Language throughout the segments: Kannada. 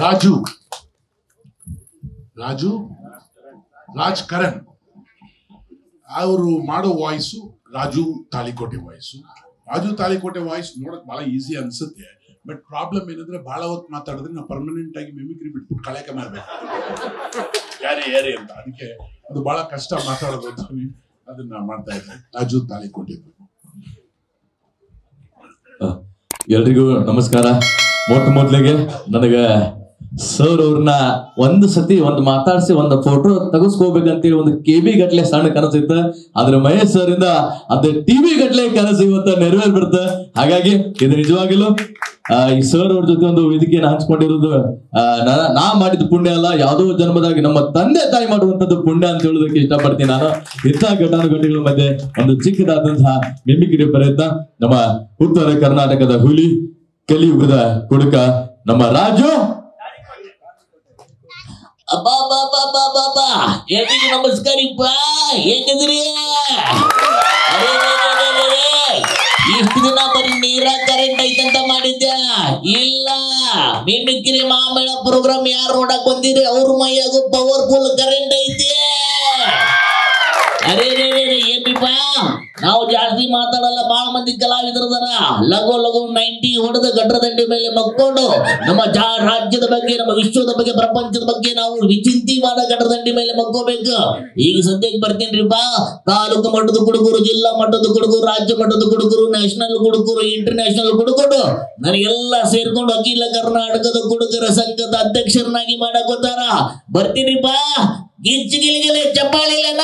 ರಾಜು ರಾಜು ರಾಜ್ ಕರಣ್ ಅವರು ಮಾಡೋ voice Raju Talikote voice Raju Talikote voice ನೋಡಕ್ ಬಹಳ ಈಸಿ ಅನ್ಸುತ್ತೆ ಬಟ್ ಪ್ರಾಬ್ಲಮ್ ಏನಂದ್ರೆ ಬಹಳ ಹೊತ್ತು ಮಾತಾಡಿದ್ರೆ ನಾವು ಪರ್ಮನೆಂಟ್ ಆಗಿ ಮಿಮಿಕ್ರಿ ಬಿಟ್ಬಿಟ್ಟು ಕಳೆಕೆ ಮಾಡ್ಬೇಕು ಯಾರೇ ಯಾರೇ ಅಂತ ಅದಕ್ಕೆ ಅದು ಬಹಳ ಕಷ್ಟ ಮಾತಾಡೋದು ಅಂತ ಅದನ್ನ ಮಾಡ್ತಾ ಇದ್ದೆ ರಾಜು ತಾಳಿಕೋಟೆ ಎಲ್ರಿಗೂ ನಮಸ್ಕಾರ ಮೊಟ್ಟ ಮೊದ್ಲಿಗೆ ನನಗ ಸರ್ ಅವ್ರನ್ನ ಒಂದು ಸತಿ ಒಂದು ಮಾತಾಡ್ಸಿ ಒಂದು ಫೋಟೋ ತೆಗೆಸ್ಕೋಬೇಕಂತೇಳಿ ಒಂದು ಕೆ ಬಿ ಗಟ್ಲೆ ಸಣ್ಣ ಕನಸಿತ್ತ ಆದ್ರೆ ಮಹೇಶ್ ಸರ್ ಇಂದ ಅದು ಟಿವಿ ಗಟ್ಲೆ ಕನಸು ಇವತ್ತ ನೆರವೇರ್ ಬಿಡುತ್ತೆ ಹಾಗಾಗಿ ಇದು ನಿಜವಾಗಿಲು ಆ, ಈ ಸರ್ ಅವ್ರ ಜೊತೆ ಒಂದು ವೇದಿಕೆಯನ್ನು ಹಂಚ್ಕೊಂಡಿರೋದು ಆ, ನಾ- ನಾ ಮಾಡಿದ ಪುಣ್ಯ ಅಲ್ಲ ಯಾವುದೋ ಜನ್ಮದಾಗ ನಮ್ಮ ತಂದೆ ತಾಯಿ ಮಾಡುವಂತದ್ದು ಪುಣ್ಯ ಅಂತ ಹೇಳೋದಕ್ಕೆ ಇಷ್ಟಪಡ್ತೀನಿ ನಾನು ಇಂಥ ಘಟಾನುಘಟಿಗಳ ಮಧ್ಯೆ ಒಂದು ಚಿಕ್ಕದಾದಂತಹ ಮಿಮಿಕ್ರಿ ಪ್ರಯತ್ನ ನಮ್ಮ ಉತ್ತರ ಕರ್ನಾಟಕದ ಹುಲಿ ಕಲಿಯುಗದ ಕುಡುಕ ನಮ್ಮ ರಾಜು ಅಬ್ಬಾ ಬಾ ಬಾ ಬಾ ಬಾ ಬಾ ಎಲ್ರಿಗೂ ನಮಸ್ಕಾರಿಪ್ಪ ಹೇಗಿದ್ರಿ ಅರೆ, ರೇ, ರೇ, ರೇ, ರೇ, ರೇ. ಇಷ್ಟು ದಿನ ಬರೀ ನೀರ ಕರೆಂಟ್ ಐತಂತ ಮಾಡಿದ್ದೆ ಇಲ್ಲ ಮಿಮಿಕ್ರಿ ಮಾಮೇಳ ಪ್ರೋಗ್ರಾಮ್ ಯಾರು ನೋಡಕ್ ಬಂದಿರಿ ಅವ್ರ ಮೈಯಾಗೂ ಪವರ್ಫುಲ್ ಕರೆಂಟ್ ಐತಿ ಅರೆ ರೇ ರೇ ರೇ ಏನ್ರಿಪ್ಪ ನಾವು ಜಾಸ್ತಿ ಮಾತಾಡಲ್ಲ ಬಾಳ ಮಂದಿ ಕಲಾವಿದರದಾರ ಲಘು ಲಘು ನೈಂಟಿ ಹೊಡೆದ ಗಡ್ರ ದಂಡಿ ಮೇಲೆ ಮಕ್ಕೊಂಡು ನಮ್ಮ ಜಾ ರಾಜ್ಯದ ಬಗ್ಗೆ ನಮ್ಮ ವಿಶ್ವದ ಬಗ್ಗೆ ಪ್ರಪಂಚದ ಬಗ್ಗೆ ನಾವು ವಿಚಿಂತಿ ಮಾಡೋ ಗಡ್ರ ದಂಡಿ ಮೇಲೆ ಮಕ್ಕೋಬೇಕು ಈಗ ಸದ್ಯಕ್ಕೆ ಬರ್ತೀನ್ರಿಪ್ಪ ತಾಲೂಕು ಮಟ್ಟದ ಕುಡುಕರು ಜಿಲ್ಲಾ ಮಟ್ಟದ ಕುಡುಕರು ರಾಜ್ಯ ಮಟ್ಟದ ಕುಡುಕರು ನ್ಯಾಷನಲ್ ಕುಡುಕರು ಇಂಟರ್ನ್ಯಾಷನಲ್ ಕುಡುಕರು ನನಗೆಲ್ಲ ಸೇರ್ಕೊಂಡು ಅಖಿಲ ಕರ್ನಾಟಕದ ಕುಡುಕರ ಸಂಘದ ಅಧ್ಯಕ್ಷರನ್ನಾಗಿ ಮಾಡಕ್ ಗೊತ್ತಾರ ಬರ್ತೀನಿಪ್ಪ ಗಿಚ್ಚು ಗಿಲಿಗಿಲಿ ಚಪ್ಪಾಳಿಲನಾ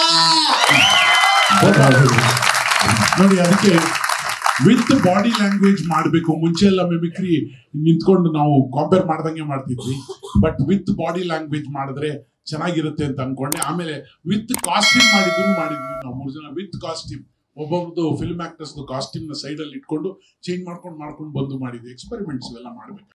ನೋಡಿ ಅದಕ್ಕೆ ವಿತ್ ಬಾಡಿ ಲ್ಯಾಂಗ್ವೇಜ್ ಮಾಡಬೇಕು ಮುಂಚೆ ಎಲ್ಲ ಮಿಮಿಕ್ರಿ ನಿಂತ್ಕೊಂಡು ನಾವು ಕಂಪೇರ್ ಮಾಡ್ದಂಗೆ ಮಾಡ್ತಿದ್ವಿ ಬಟ್ ವಿತ್ ಬಾಡಿ ಲ್ಯಾಂಗ್ವೇಜ್ ಮಾಡಿದ್ರೆ ಚೆನ್ನಾಗಿರುತ್ತೆ ಅಂತ ಅನ್ಕೊಂಡೆ ಆಮೇಲೆ ವಿತ್ ಕಾಸ್ಟ್ಯೂಮ್ ಮಾಡಿದ್ರು ಮಾಡಿದ್ವಿ ನಾವು ಮೂರು ಜನ ವಿತ್ ಕಾಸ್ಟ್ಯೂಮ್ ಒಬ್ಬೊಬ್ರದ್ದು ಫಿಲ್ಮ್ ಆಕ್ಟರ್ಸ್ ಕಾಸ್ಟ್ಯೂಮ್ ನ ಸೈಡ್ ಅಲ್ಲಿ ಇಟ್ಕೊಂಡು ಚೇಂಜ್ ಮಾಡ್ಕೊಂಡು ಮಾಡ್ಕೊಂಡು ಬಂದು ಮಾಡಿದ್ವಿ ಎಕ್ಸ್ಪೆರಿಮೆಂಟ್ಸ್ ಇವೆಲ್ಲ ಮಾಡ್ಬೇಕು